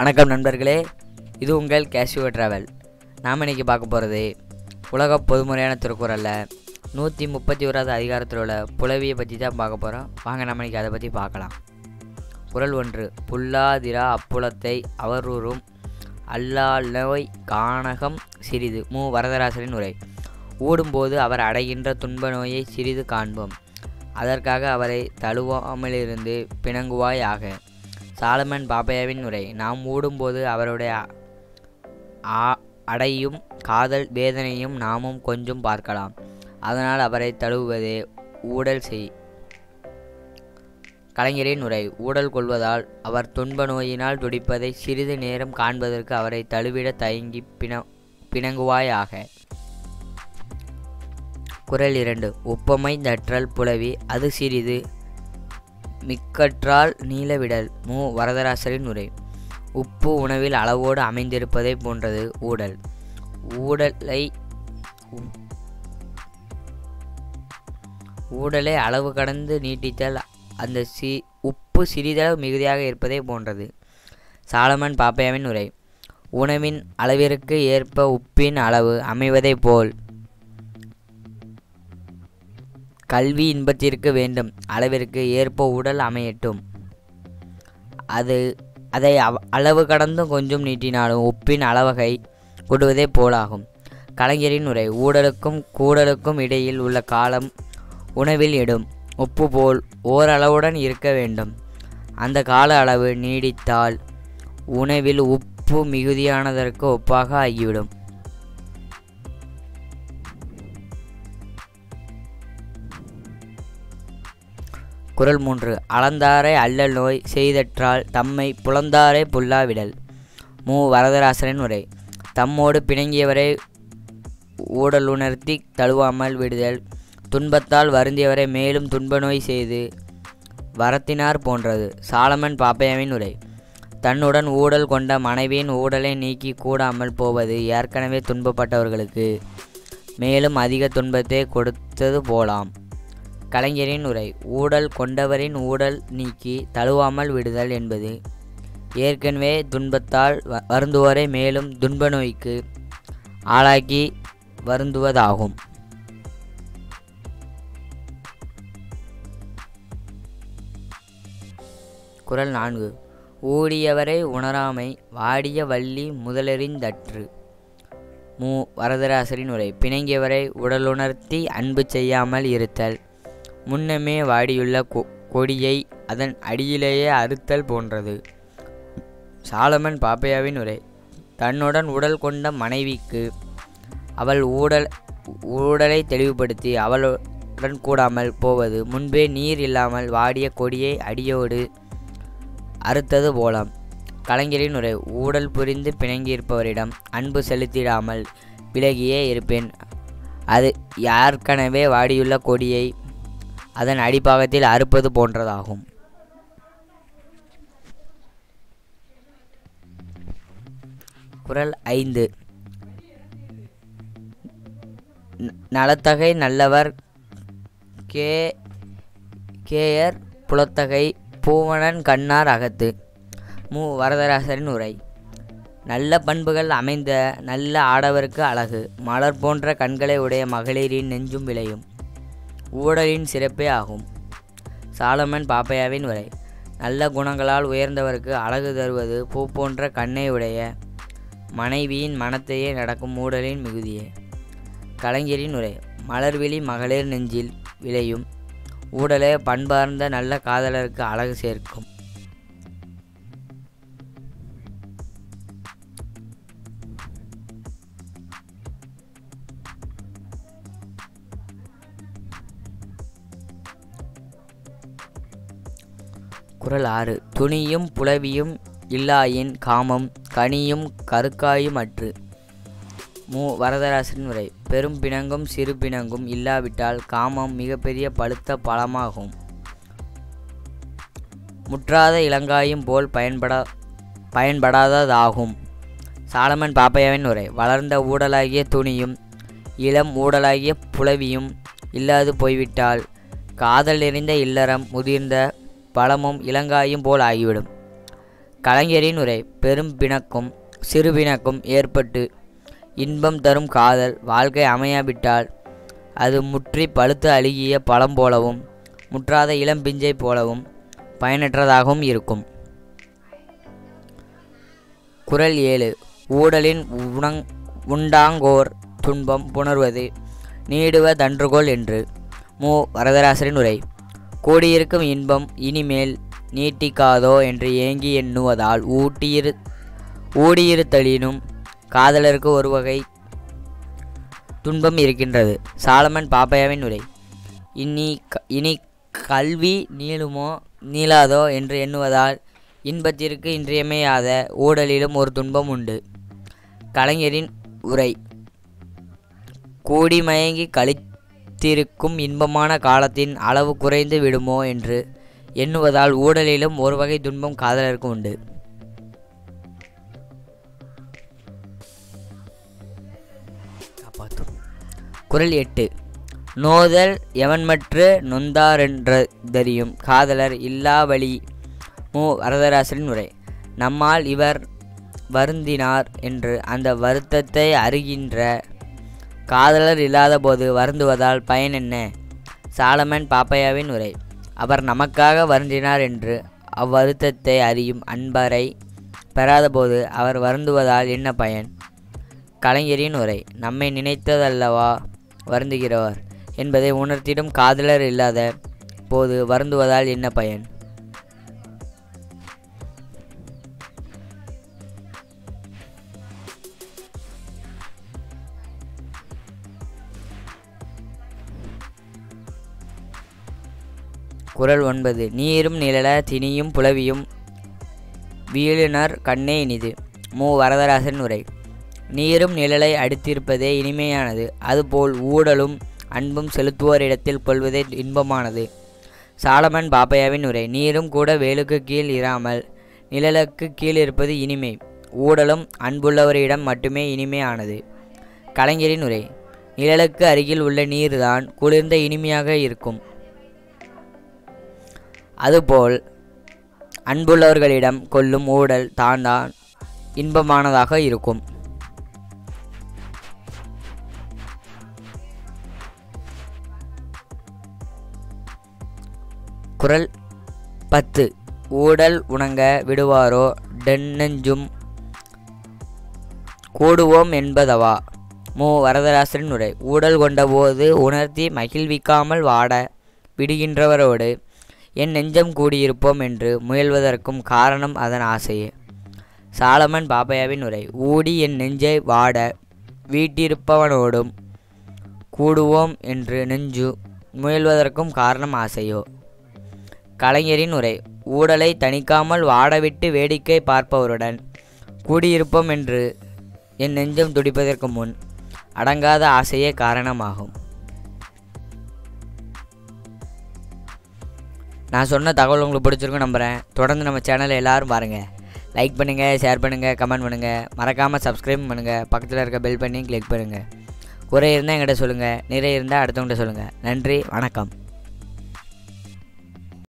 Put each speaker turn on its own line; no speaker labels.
வணக்கம் நண்பர்களே இது உங்கள் கேஷுவ ட்ராவல் நாம் இன்னைக்கு பார்க்க போகிறது உலக பொதுமுறையான திருக்குறளில் நூற்றி முப்பத்தி ஓராவது அதிகாரத்தில் உள்ள புலவியை பற்றி தான் பார்க்க போகிறோம் வாங்க நம்ம இன்னைக்கு அதை பற்றி பார்க்கலாம் குறள் ஒன்று புல்லாதிரா அப்புலத்தை அவரூறும் அல்லாலோய் கானகம் சிறிது மு வரதராசரின் உரை ஊடும்போது அவர் அடைகின்ற துன்ப நோயை சிறிது காண்போம் அதற்காக அவரை தழுவாமலிருந்து பிணங்குவாய் ஆக சாலமன் பாப்பையாவின் உரை நாம் ஊடும்போது அவருடைய ஆ- அடையும் காதல் வேதனையும் நாமும் கொஞ்சம் பார்க்கலாம் அதனால் அவரை தழுவுவதே ஊடல் செய் கலைஞரின் உரை ஊடல் கொள்வதால் அவர் துன்ப நோயினால் துடிப்பதை சிறிது நேரம் காண்பதற்கு அவரை தழுவிட தயங்கி பிண பிணங்குவாயாக குறள் இரண்டு ஒப்பமை தற்றல் புலவி அது சிறிது மிக்கற்றால் நீலவிடல் மு வரதராசரின் உரை உப்பு உணவில் அளவோடு அமைந்திருப்பதை போன்றது ஊடல் ஊடலை ஊடலை அளவு கடந்து நீட்டித்தல் அந்த சி உப்பு சிறிதளவு மிகுதியாக இருப்பதை போன்றது சாலமன் பாப்பையாவின் உரை உணவின் அளவிற்கு ஏற்ப உப்பின் அளவு அமைவதைப் போல் கல்வி இன்பத்திற்கு வேண்டும் அளவிற்கு ஏற்ப உடல் அமையட்டும் அது அதை அவ- அளவு கடந்தும் கொஞ்சம் நீட்டினாலும் உப்பின் அளவகை கொடுவதே போலாகும் கலைஞரின் உரை ஊடலுக்கும் கூடலுக்கும் இடையில் உள்ள காலம் உணவில் இடும் உப்பு போல் ஓரளவுடன் இருக்க வேண்டும் அந்த கால அளவு நீடித்தால் உணவில் உப்பு மிகுதியானதற்கு ஒப்பாக ஆகிவிடும் குறள் மூன்று அளந்தாரை அல்லல் நோய் செய்தற்றால் தம்மை புலந்தாரை புல்லாவிடல் மு வரதராசரின் உரை தம்மோடு பிணங்கியவரை ஊடலுணர்த்தி தழுவாமல் விடுதல் துன்பத்தால் வருந்தியவரை மேலும் துன்ப நோய் செய்து வரத்தினார் போன்றது சாலமன் பாப்பையாவின் உரை தன்னுடன் ஊடல் கொண்ட மனைவியின் ஊடலை நீக்கி கூடாமல் போவது ஏற்கனவே துன்பப்பட்டவர்களுக்கு மேலும் அதிக துன்பத்தை கொடுத்தது போலாம் கலைஞரின் உரை ஊடல் கொண்டவரின் ஊடல் நீக்கி தழுவாமல் விடுதல் என்பது ஏற்கனவே துன்பத்தால் வ- வருந்துவோரை மேலும் துன்ப நோய்க்கு ஆளாக்கி வருந்துவதாகும் குறள் நான்கு ஊடியவரை உணராமை வாடிய வள்ளி முதலெறிந்தற்று மு வரதராசரின் உரை பிணங்கியவரை உடலுணர்த்தி அன்பு செய்யாமல் இருத்தல் முன்னமே வாடியுள்ள கொ- கொடியை அதன் அடியிலேயே அறுத்தல் போன்றது சாலமன் பாப்பையாவின் உரை தன்னுடன் உடல் கொண்ட மனைவிக்கு அவள் ஊடல் ஊடலை தெளிவுபடுத்தி அவளுடன் கூடாமல் போவது முன்பே நீர் இல்லாமல் வாடிய கொடியை அடியோடு அறுத்தது போலாம் கலைஞரின் உரை ஊடல் புரிந்து பிணங்கியிருப்பவரிடம் அன்பு செலுத்திடாமல் விலகியே இருப்பேன் அது ஏற்கனவே வாடியுள்ள கொடியை அதன் அடிப்பாகத்தில் அறுப்பது போன்றதாகும் குறள் ஐந்து ந- நலத்தகை நல்லவர் கே கேயர் புலத்தகை பூவணன் கண்ணார் அகத்து மு வரதராசரின் உரை நல்ல பண்புகள் அமைந்த நல்ல ஆடவருக்கு அழகு மலர் போன்ற கண்களை உடைய மகளிரின் நெஞ்சும் விளையும் ஊடலின் சிறப்பே ஆகும் சாலமன் பாப்பையாவின் உரை நல்ல குணங்களால் உயர்ந்தவருக்கு அழகு தருவது பூ போன்ற கண்ணை உடைய மனைவியின் மனத்தையே நடக்கும் ஊடலின் மிகுதியே கலைஞரின் உரை மலர்விழி மகளிர் நெஞ்சில் விளையும் ஊடலே பண்பார்ந்த நல்ல காதலருக்கு அழகு சேர்க்கும் குறள் ஆறு துணியும் புலவியும் இல்லாயின் காமம் கனியும் கருக்காயும் அற்று மு வரதராசன் உரை பெரும் பிணங்கும் சிறு பிணங்கும் இல்லாவிட்டால் காமம் மிகப்பெரிய பழுத்த பழமாகும் முற்றாத இளங்காயும் போல் பயன்படா பயன்படாததாகும் சாலமன் பாப்பையாவின் உரை வளர்ந்த ஊடலாகிய துணியும் இளம் ஊடலாகிய புலவியும் இல்லாது போய்விட்டால் காதல் நிறைந்த இல்லறம் முதிர்ந்த பழமும் இளங்காயும் போல் ஆகிவிடும் கலைஞரின் உரை பெரும் பிணக்கும் சிறு பிணக்கும் ஏற்பட்டு இன்பம் தரும் காதல் வாழ்க்கை அமையாவிட்டால் அது முற்றி பழுத்து அழுகிய பழம் போலவும் முற்றாத இளம் பிஞ்சை போலவும் பயனற்றதாகவும் இருக்கும் குரல் ஏழு ஊடலின் உணங் உண்டாங்கோர் துன்பம் புணர்வது நீடுவ தன்றுகோல் என்று மு வரதராசரின் உரை கூடியிருக்கும் இன்பம் இனிமேல் நீட்டிக்காதோ என்று ஏங்கி எண்ணுவதால் ஊட்டியிரு ஊடியிருத்தலினும் காதலருக்கு ஒரு வகை துன்பம் இருக்கின்றது சாலமன் பாப்பையாவின் உரை இனி க- இனி கல்வி நீளுமோ நீளாதோ என்று எண்ணுவதால் இன்பத்திற்கு இன்றியமையாத ஊடலிலும் ஒரு துன்பம் உண்டு கலைஞரின் உரை கூடி மயங்கி கழித்திருக்கும் இன்பமான காலத்தின் அளவு குறைந்து விடுமோ என்று எண்ணுவதால் ஊடலிலும் ஒரு வகை துன்பம் காதலருக்கு உண்டு காப்பாற்றும் குரல் எட்டு நோதல் எவன்மற்று நொந்தாரென்றதறியும் காதலர் இல்லாவழி மு வரதராசரின் உரை நம்மால் இவர் வருந்தினார் என்று அந்த வருத்தத்தை அறிகின்ற காதலர் இல்லாதபோது வருந்துவதால் பயன் என்ன சாலமன் பாப்பையாவின் உரை அவர் நமக்காக வருந்தினார் என்று அவ்வருத்தத்தை அறியும் அன்பரை பெறாதபோது அவர் வருந்துவதால் என்ன பயன் கலைஞரின் உரை நம்மை நினைத்ததல்லவா வருந்துகிறவர் என்பதை உணர்த்திடும் காதலர் இல்லாத போது வருந்துவதால் என்ன பயன் குரல் ஒன்பது நீரும் நிழல திணியும் புலவியும் வீழுனர் கண்ணே இனிது மு வரதராசன் உரை நீரும் நிழலை அடித்திருப்பதே இனிமையானது அதுபோல் ஊடலும் அன்பும் செலுத்துவோரிடத்தில் கொள்வதே இன்பமானது சாலமன் பாப்பையாவின் உரை நீரும் கூட வேலுக்கு கீழ் இராமல் நிழலுக்கு கீழ் இருப்பது இனிமை ஊடலும் அன்புள்ளவரிடம் மட்டுமே இனிமையானது கலைஞரின் உரை நிழலுக்கு அருகில் உள்ள நீர்தான் குளிர்ந்த இனிமையாக இருக்கும் அதுபோல் அன்புள்ளவர்களிடம் கொள்ளும் ஊடல் தான் தான் இன்பமானதாக இருக்கும் குரல் பத்து ஊடல் உணங்க விடுவாரோ டென்னெஞ்சும் கூடுவோம் என்பதவா மு வரதராசரின் உரை ஊடல் கொண்டபோது உணர்த்தி மகிழ்விக்காமல் வாட விடுகின்றவரோடு என் நெஞ்சம் கூடியிருப்போம் என்று முயல்வதற்கும் காரணம் அதன் ஆசையே சாலமன் பாப்பையாவின் உரை ஊடி என் நெஞ்சை வாட வீட்டிருப்பவனோடும் கூடுவோம் என்று நெஞ்சு முயல்வதற்கும் காரணம் ஆசையோ கலைஞரின் உரை ஊடலை தணிக்காமல் வாடவிட்டு வேடிக்கை பார்ப்பவருடன் கூடியிருப்போம் என்று என் நெஞ்சம் துடிப்பதற்கு முன் அடங்காத ஆசையே காரணமாகும் நான் சொன்ன தகவல் உங்களுக்கு பிடிச்சிருக்கும் நம்புகிறேன் தொடர்ந்து நம்ம சேனலை எல்லாரும் பாருங்கள் லைக் பண்ணுங்கள் ஷேர் பண்ணுங்கள் கமெண்ட் பண்ணுங்கள் மறக்காமல் சப்ஸ்கிரைப் பண்ணுங்கள் பக்கத்தில் இருக்க பெல் பண்ணி கிளிக் பண்ணுங்கள் குறை இருந்தால் என்கிட்ட சொல்லுங்கள் நிறைய இருந்தால் அடுத்தவங்கள்ட்ட சொல்லுங்கள் நன்றி வணக்கம்